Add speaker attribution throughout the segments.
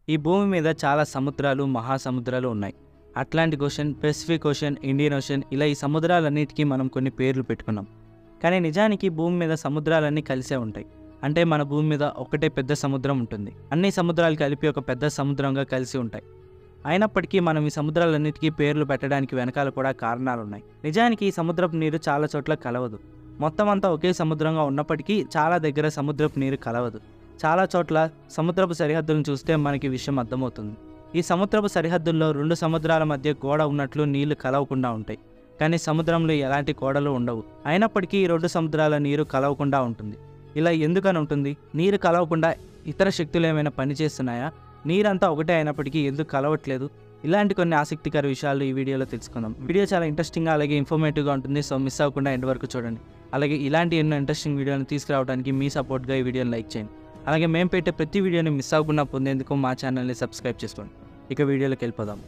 Speaker 1: ఈ భూమి మీద చాలా సముద్రాలు మహాసముద్రాలు ఉన్నాయి Atlantic Ocean Pacific Ocean Indian Ocean ఇలా ఈ సముద్రాలన్నిటికీ మనం కొన్ని పేర్లు పెట్టుకున్నాం కానీ నిజానికి భూమి మీద సముద్రాలన్నీ కలిసే ఉంటాయి అంటే మన భూమి మీద ఒకటే పెద్ద సముద్రం ఉంటుంది అన్ని సముద్రాలు కలిపి ఒక పెద్ద సముద్రంగా కలిసి ఉంటాయి అయినప్పటికీ మనం ఈ సముద్రాలన్నిటికీ పేర్లు పెట్టడానికి వెనకాల కూడా కారణాలు ఉన్నాయి నిజానికి ఈ సముద్రపు నీరు చాలా చోట్ల కలవదు మొత్తం అంతా ఒకే సముద్రంగా ఉన్నప్పటికీ చాలా దగ్గర సముద్రపు నీరు కలవదు చాలా చోట్ల సముద్రపు సరిహద్దులను చూస్తే మనకి విషయం అర్థమవుతుంది ఈ సముద్రపు సరిహద్దుల్లో రెండు సముద్రాల మధ్య గోడ ఉన్నట్లు నీళ్లు కలవకుండా ఉంటాయి కానీ సముద్రంలో ఎలాంటి గోడలు ఉండవు అయినప్పటికీ ఈ రెండు సముద్రాల నీరు కలవకుండా ఉంటుంది ఇలా ఎందుకని ఉంటుంది నీరు కలవకుండా ఇతర శక్తులు ఏమైనా పనిచేస్తున్నాయా నీరంతా ఒకటే అయినప్పటికీ ఎందుకు కలవట్లేదు ఇలాంటి కొన్ని ఆసక్తికర విషయాలు ఈ వీడియోలో తెలుసుకుందాం వీడియో చాలా ఇంట్రెస్టింగ్గా అలాగే ఇన్ఫర్మేటివ్గా ఉంటుంది సో మిస్ అవ్వకుండా ఎండ్ వరకు చూడండి అలాగే ఇలాంటి ఎన్నో ఇంట్రెస్టింగ్ వీడియోని తీసుకురావడానికి మీ సపోర్ట్గా ఈ వీడియోని లైక్ చేయండి అలాగే మేము పెట్టే ప్రతి వీడియోని మిస్ అవ్వకుండా పొందేందుకు మా ఛానల్ని సబ్స్క్రైబ్ చేసుకోండి ఇక వీడియోలోకి వెళ్ళిపోదాం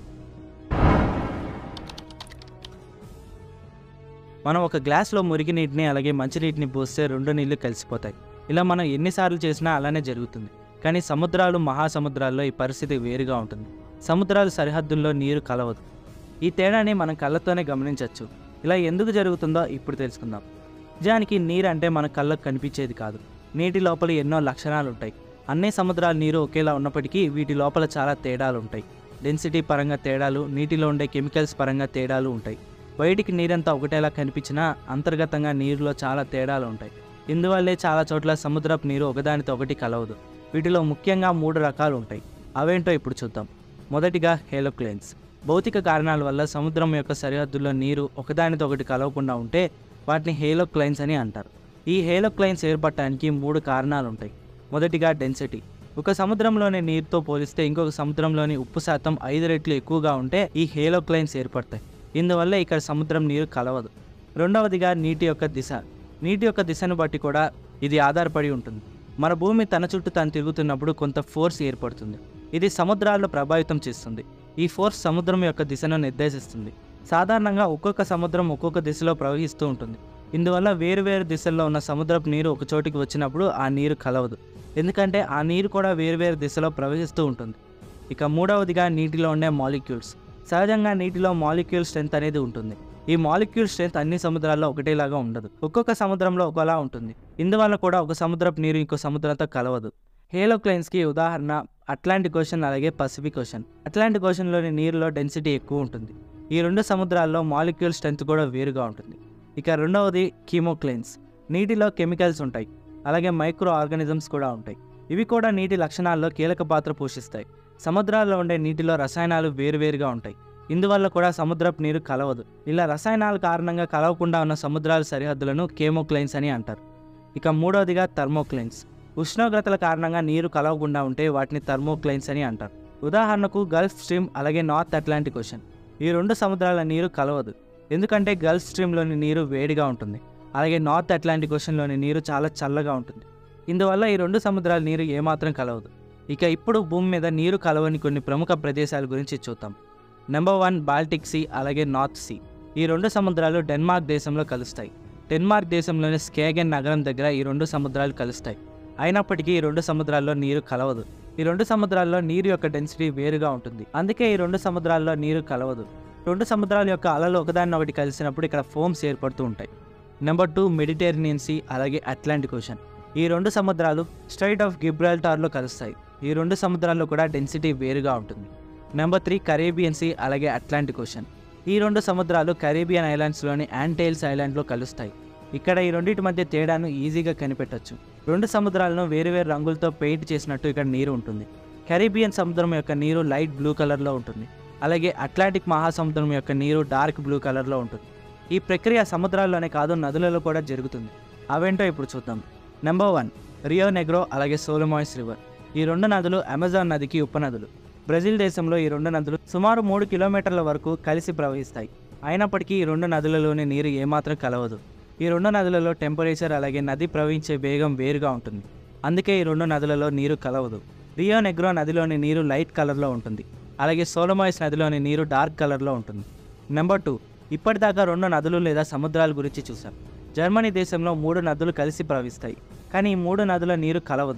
Speaker 1: మనం ఒక గ్లాస్లో మురికి నీటిని అలాగే మంచినీటిని పోస్తే రెండు నీళ్లు కలిసిపోతాయి ఇలా మనం ఎన్నిసార్లు చేసినా అలానే జరుగుతుంది కానీ సముద్రాలు మహాసముద్రాల్లో ఈ పరిస్థితి వేరుగా ఉంటుంది సముద్రాల సరిహద్దుల్లో నీరు కలవదు ఈ తేడాని మనం కళ్ళతోనే గమనించవచ్చు ఇలా ఎందుకు జరుగుతుందో ఇప్పుడు తెలుసుకుందాం నిజానికి నీరు అంటే మన కళ్ళకు కనిపించేది కాదు నీటి లోపల ఎన్నో లక్షణాలు ఉంటాయి అన్ని సముద్రాల నీరు ఒకేలా ఉన్నప్పటికీ వీటి లోపల చాలా తేడాలు ఉంటాయి డెన్సిటీ పరంగా తేడాలు నీటిలో ఉండే కెమికల్స్ పరంగా తేడాలు ఉంటాయి బయటికి నీరంతా ఒకటేలా కనిపించినా అంతర్గతంగా నీరులో చాలా తేడాలు ఉంటాయి ఇందువల్లే చాలా చోట్ల సముద్రపు నీరు ఒకదానితో ఒకటి కలవదు వీటిలో ముఖ్యంగా మూడు రకాలు ఉంటాయి అవేంటో ఇప్పుడు చూద్దాం మొదటిగా హేలోక్లైన్స్ భౌతిక కారణాల వల్ల సముద్రం యొక్క సరిహద్దుల్లో నీరు ఒకదానితో ఒకటి కలవకుండా ఉంటే వాటిని హేలోక్లైన్స్ అని అంటారు ఈ హేలోక్లైన్స్ ఏర్పడటానికి మూడు కారణాలు ఉంటాయి మొదటిగా డెన్సిటీ ఒక సముద్రంలోని నీరుతో పోలిస్తే ఇంకొక సముద్రంలోని ఉప్పు శాతం ఐదు రెట్లు ఎక్కువగా ఉంటే ఈ హేలోక్లైన్స్ ఏర్పడతాయి ఇందువల్ల ఇక్కడ సముద్రం నీరు కలవదు రెండవదిగా నీటి యొక్క దిశ నీటి యొక్క దిశను బట్టి కూడా ఇది ఆధారపడి ఉంటుంది మన భూమి తన చుట్టూ తాను తిరుగుతున్నప్పుడు కొంత ఫోర్స్ ఏర్పడుతుంది ఇది సముద్రాల్లో ప్రభావితం చేస్తుంది ఈ ఫోర్స్ సముద్రం యొక్క దిశను నిర్దేశిస్తుంది సాధారణంగా ఒక్కొక్క సముద్రం ఒక్కొక్క దిశలో ప్రవహిస్తూ ఉంటుంది ఇందువల్ల వేరువేరు దిశల్లో ఉన్న సముద్రపు నీరు ఒక చోటికి వచ్చినప్పుడు ఆ నీరు కలవదు ఎందుకంటే ఆ నీరు కూడా వేరువేరు దిశలో ప్రవహిస్తూ ఉంటుంది ఇక మూడవదిగా నీటిలో ఉండే మాలిక్యూల్స్ సహజంగా నీటిలో మాలిక్యూల్ స్ట్రెంత్ అనేది ఉంటుంది ఈ మాలిక్యూల్ స్ట్రెంత్ అన్ని సముద్రాల్లో ఒకటేలాగా ఉండదు ఒక్కొక్క సముద్రంలో ఒకలా ఉంటుంది ఇందువల్ల కూడా ఒక సముద్రపు నీరు ఇంకో సముద్రంతో కలవదు హేలోక్లైన్స్కి ఉదాహరణ అట్లాంటిక్ ఓషన్ అలాగే పసిఫిక్ ఓషన్ అట్లాంటిక్ ఓషన్లోని నీరులో డెన్సిటీ ఎక్కువ ఉంటుంది ఈ రెండు సముద్రాల్లో మాలిక్యూల్ స్ట్రెంత్ కూడా వేరుగా ఉంటుంది ఇక రెండవది కీమోక్లైన్స్ నీటిలో కెమికల్స్ ఉంటాయి అలాగే మైక్రో ఆర్గానిజమ్స్ కూడా ఉంటాయి ఇవి కూడా నీటి లక్షణాల్లో కీలక పాత్ర పోషిస్తాయి సముద్రాల్లో ఉండే నీటిలో రసాయనాలు వేరువేరుగా ఉంటాయి ఇందువల్ల కూడా సముద్రపు నీరు కలవదు ఇలా రసాయనాల కారణంగా కలవకుండా ఉన్న సముద్రాల సరిహద్దులను కేమోక్లైన్స్ అని అంటారు ఇక మూడవదిగా థర్మోక్లైన్స్ ఉష్ణోగ్రతల కారణంగా నీరు కలవకుండా ఉంటే వాటిని థర్మోక్లైన్స్ అని అంటారు ఉదాహరణకు గల్ఫ్ స్ట్రీమ్ అలాగే నార్త్ అట్లాంటిక్ ఓషన్ ఈ రెండు సముద్రాల నీరు కలవదు ఎందుకంటే గల్ఫ్ స్ట్రీమ్లోని నీరు వేడిగా ఉంటుంది అలాగే నార్త్ అట్లాంటిక్ ఓషన్లోని నీరు చాలా చల్లగా ఉంటుంది ఇందువల్ల ఈ రెండు సముద్రాల నీరు ఏమాత్రం కలవదు ఇక ఇప్పుడు భూమి మీద నీరు కలవని కొన్ని ప్రముఖ ప్రదేశాల గురించి చూద్దాం నెంబర్ వన్ బాల్టిక్ సీ అలాగే నార్త్ సీ ఈ రెండు సముద్రాలు డెన్మార్క్ దేశంలో కలుస్తాయి డెన్మార్క్ దేశంలోని స్కేగెన్ నగరం దగ్గర ఈ రెండు సముద్రాలు కలుస్తాయి అయినప్పటికీ ఈ రెండు సముద్రాల్లో నీరు కలవదు ఈ రెండు సముద్రాల్లో నీరు యొక్క డెన్సిటీ వేరుగా ఉంటుంది అందుకే ఈ రెండు సముద్రాల్లో నీరు కలవదు రెండు సముద్రాల యొక్క అలలు ఒకదాన్ని ఒకటి కలిసినప్పుడు ఇక్కడ ఫోమ్స్ ఏర్పడుతూ ఉంటాయి నెంబర్ టూ మెడిటేరియన్ సీ అలాగే అట్లాంటిక్ ఓషన్ ఈ రెండు సముద్రాలు స్ట్రైట్ ఆఫ్ గిబ్రాల్టార్లో కలుస్తాయి ఈ రెండు సముద్రాల్లో కూడా డెన్సిటీ వేరుగా ఉంటుంది నెంబర్ త్రీ కరేబియన్ సీ అలాగే అట్లాంటిక్ ఓషన్ ఈ రెండు సముద్రాలు కరేబియన్ ఐలాండ్స్లోని యాంటైల్స్ ఐలాండ్లో కలుస్తాయి ఇక్కడ ఈ రెండింటి మధ్య తేడాను ఈజీగా కనిపెట్టొచ్చు రెండు సముద్రాలను వేరువేరు రంగులతో పెయింట్ చేసినట్టు ఇక్కడ నీరు ఉంటుంది కరీబియన్ సముద్రం యొక్క నీరు లైట్ బ్లూ కలర్లో ఉంటుంది అలాగే అట్లాంటిక్ మహాసముద్రం యొక్క నీరు డార్క్ బ్లూ కలర్లో ఉంటుంది ఈ ప్రక్రియ సముద్రాల్లోనే కాదు నదులలో కూడా జరుగుతుంది అవేంటో ఇప్పుడు చూద్దాం నెంబర్ వన్ రియో నెగ్రో అలాగే సోలమాయిస్ రివర్ ఈ రెండు నదులు అమెజాన్ నదికి ఉపనదులు బ్రెజిల్ దేశంలో ఈ రెండు నదులు సుమారు మూడు కిలోమీటర్ల వరకు కలిసి ప్రవహిస్తాయి అయినప్పటికీ ఈ రెండు నదులలోని నీరు ఏమాత్రం కలవదు ఈ రెండు నదులలో టెంపరేచర్ అలాగే నది ప్రవహించే వేగం వేరుగా ఉంటుంది అందుకే ఈ రెండు నదులలో నీరు కలవదు రియో నెగ్రో నదిలోని నీరు లైట్ కలర్లో ఉంటుంది అలాగే సోలమాయిస్ నదిలోని నీరు డార్క్ కలర్లో ఉంటుంది నెంబర్ టూ ఇప్పటిదాకా రెండు నదులు లేదా సముద్రాల గురించి చూసాం జర్మనీ దేశంలో మూడు నదులు కలిసి ప్రవహిస్తాయి కానీ ఈ మూడు నదుల నీరు కలవదు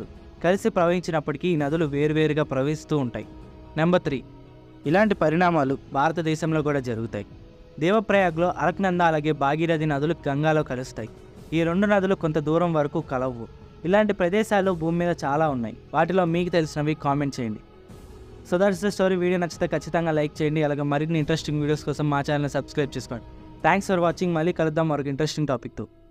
Speaker 1: కలిసి ప్రవహించినప్పటికీ ఈ నదులు వేరువేరుగా ప్రవహిస్తూ ఉంటాయి నెంబర్ త్రీ ఇలాంటి పరిణామాలు భారతదేశంలో కూడా జరుగుతాయి దేవప్రయాగ్లో అలక్నంద అలాగే భాగీరథి నదులు గంగాలో కలుస్తాయి ఈ రెండు నదులు కొంత దూరం వరకు కలవు ఇలాంటి ప్రదేశాలు భూమి మీద చాలా ఉన్నాయి వాటిలో మీకు తెలిసినవి కామెంట్ చేయండి so that's the story video నచ్చితే ఖచ్చితంగా లైక్ చేయండి అలాగే మరిన్ని ఇంట్రెస్టింగ్ వీడియోస్ కోసం మా ఛానల్ సబ్స్క్రైబ్ చేసుకోండి థ్యాంక్స్ ఫర్ వాచింగ్ మళ్ళీ కలుద్దాం మరొక ఇంట్రెస్టింగ్ టాపిక్తో